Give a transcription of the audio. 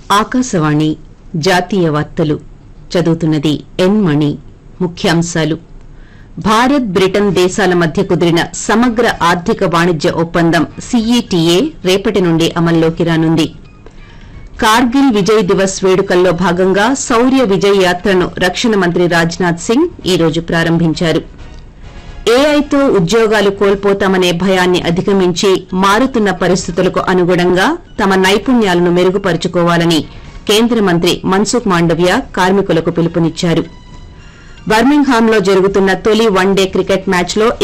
ఆకాశవాణి జాతీయ వార్తలు చదువుతున్నది ఎన్ మణి ముఖ్యాంశాలు భారత్ బ్రిటన్ దేశాల మధ్య కుదిరిన సమగ్ర ఆర్థిక వాణిజ్య ఒప్పందం సీఈటీఏ రేపటి నుండి అమల్లోకి రానుంది కార్గిల్ విజయ్ దివస్ వేడుకల్లో భాగంగా శౌర్య విజయ్ యాత్రను రక్షణ మంత్రి రాజ్నాథ్ సింగ్ ఈ రోజు ప్రారంభించారు ఏఐతో ఉద్యోగాలు కోల్పోతామనే భయాన్ని అధిగమించి మారుతున్న పరిస్థితులకు అనుగుణంగా తమ నైపుణ్యాలను మెరుగుపరుచుకోవాలని కేంద్ర మంత్రి మన్సుఖ్ మాండవ్య కార్మికులకు పిలుపునిచ్చారు బర్మింగ్హామ్లో జరుగుతున్న తొలి వన్డే క్రికెట్ మ్యాచ్లో